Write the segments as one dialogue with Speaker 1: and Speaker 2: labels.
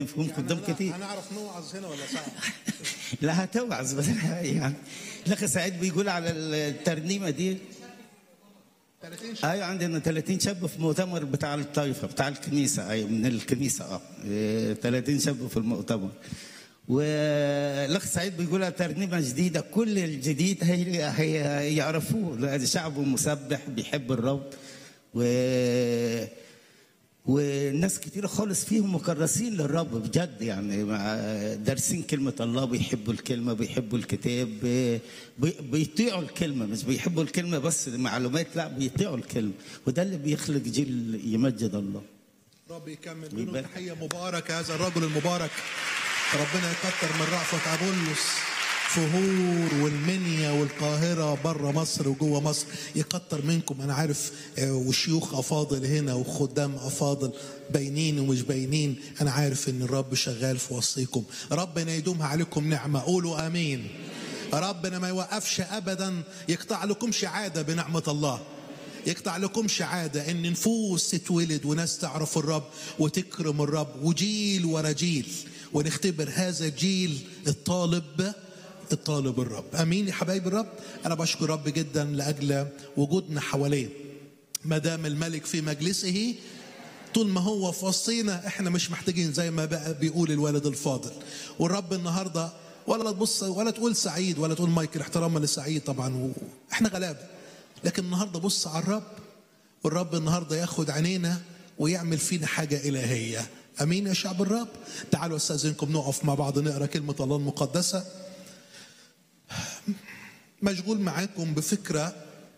Speaker 1: مفهوم قدام كتير
Speaker 2: هنعرف نوعظ هنا ولا صعب؟
Speaker 1: لا هتوعظ بس يعني الاخ سعيد بيقول على الترنيمه دي
Speaker 2: 30 شهر
Speaker 1: ايوه عندنا 30 شاب في مؤتمر بتاع الطائفه بتاع الكنيسه ايوه من الكنيسه اه إيه، 30 شاب في المؤتمر والاخ سعيد بيقول على ترنيمه جديده كل الجديد هي هي يعرفوه لأن شعبه مسبح بيحب الرب و وناس كتير خالص فيهم مكرسين للرب بجد يعني مع دارسين كلمة الله بيحبوا الكلمة بيحبوا الكتاب بي- بيطيعوا الكلمة مش بيحبوا الكلمة بس معلومات لا بيطيعوا الكلمة وده اللي بيخلق جيل يمجد الله
Speaker 2: رب يكمل له
Speaker 1: ويبارك.
Speaker 2: تحيه مبارك هذا الرجل المبارك ربنا يكتر من رأفة أبولس فهور والمنيا والقاهرة بره مصر وجوه مصر يكتر منكم أنا عارف آه، وشيوخ أفاضل هنا وخدام أفاضل باينين ومش باينين أنا عارف إن الرب شغال في وسطيكم ربنا يدومها عليكم نعمة قولوا آمين ربنا ما يوقفش أبدا يقطع لكمش عادة بنعمة الله يقطع لكمش عادة ان نفوس تتولد وناس تعرف الرب وتكرم الرب وجيل ورا جيل ونختبر هذا الجيل الطالب الطالب الرب امين يا حبايب الرب انا بشكر رب جدا لاجل وجودنا حواليه ما دام الملك في مجلسه طول ما هو في وسطينا احنا مش محتاجين زي ما بقى بيقول الوالد الفاضل والرب النهارده ولا تبص ولا تقول سعيد ولا تقول مايكل احتراما لسعيد طبعا و... احنا غلابه لكن النهارده بص على الرب والرب النهارده ياخد عينينا ويعمل فينا حاجه الهيه امين يا شعب الرب تعالوا استاذنكم نقف مع بعض نقرا كلمه الله المقدسه مشغول معاكم بفكره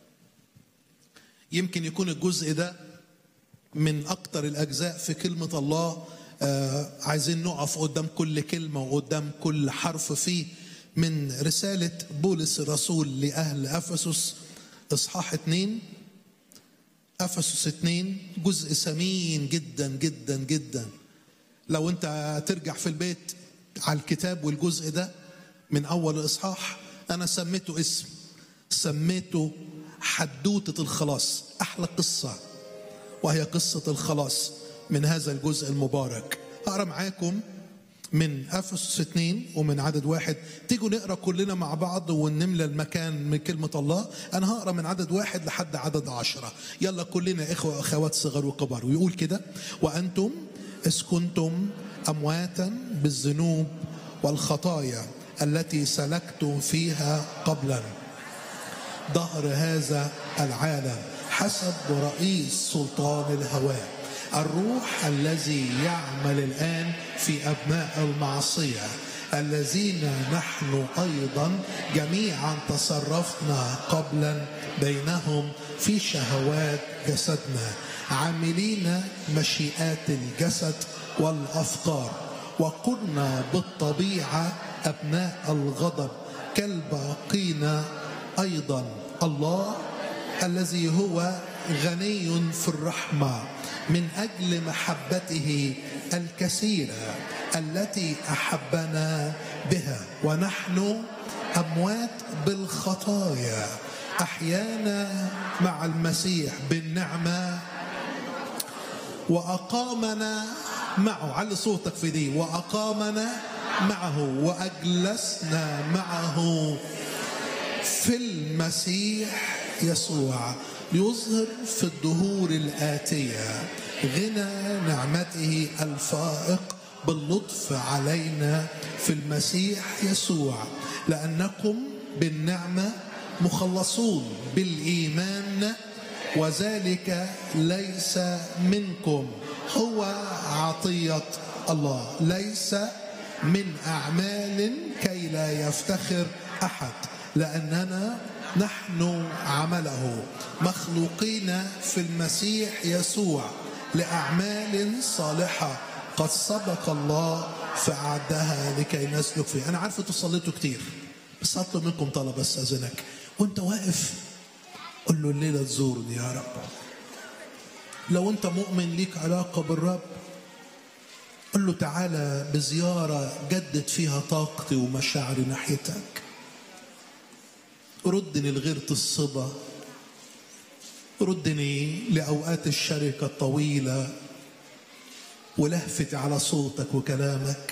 Speaker 2: يمكن يكون الجزء ده من أكتر الأجزاء في كلمة الله آه عايزين نقف قدام كل كلمة وقدام كل حرف فيه من رسالة بولس الرسول لأهل أفسس إصحاح اتنين أفسس اتنين جزء ثمين جدا جدا جدا لو أنت ترجع في البيت على الكتاب والجزء ده من أول الإصحاح أنا سميته اسم سميته حدوتة الخلاص أحلى قصة وهي قصة الخلاص من هذا الجزء المبارك أقرأ معاكم من أفسس اثنين ومن عدد واحد تيجوا نقرأ كلنا مع بعض ونملى المكان من كلمة الله أنا هقرأ من عدد واحد لحد عدد عشرة يلا كلنا إخوة وأخوات صغار وكبار ويقول كده وأنتم إذ كنتم أمواتا بالذنوب والخطايا التي سلكتم فيها قبلاً ظهر هذا العالم حسب رئيس سلطان الهواء الروح الذي يعمل الآن في أبناء المعصية الذين نحن أيضا جميعا تصرفنا قبلا بينهم في شهوات جسدنا عاملين مشيئات الجسد والأفكار وكنا بالطبيعة أبناء الغضب كالباقين ايضا الله الذي هو غني في الرحمه من اجل محبته الكثيره التي احبنا بها ونحن اموات بالخطايا احيانا مع المسيح بالنعمه واقامنا معه علي صوتك في دي واقامنا معه واجلسنا معه في المسيح يسوع يظهر في الدهور الآتية غنى نعمته الفائق باللطف علينا في المسيح يسوع لأنكم بالنعمة مخلصون بالإيمان وذلك ليس منكم هو عطية الله ليس من أعمال كي لا يفتخر أحد لأننا نحن عمله مخلوقين في المسيح يسوع لأعمال صالحة قد سبق الله فأعدها لكي نسلك فيها أنا عارف أنتوا صليتوا كتير بس أطلب منكم طلب أستأذنك وأنت واقف قل له الليلة تزورني يا رب لو أنت مؤمن ليك علاقة بالرب قل له تعالى بزيارة جدد فيها طاقتي ومشاعري ناحيتك ردني لغيرة الصبا ردني لأوقات الشركة الطويلة ولهفتي على صوتك وكلامك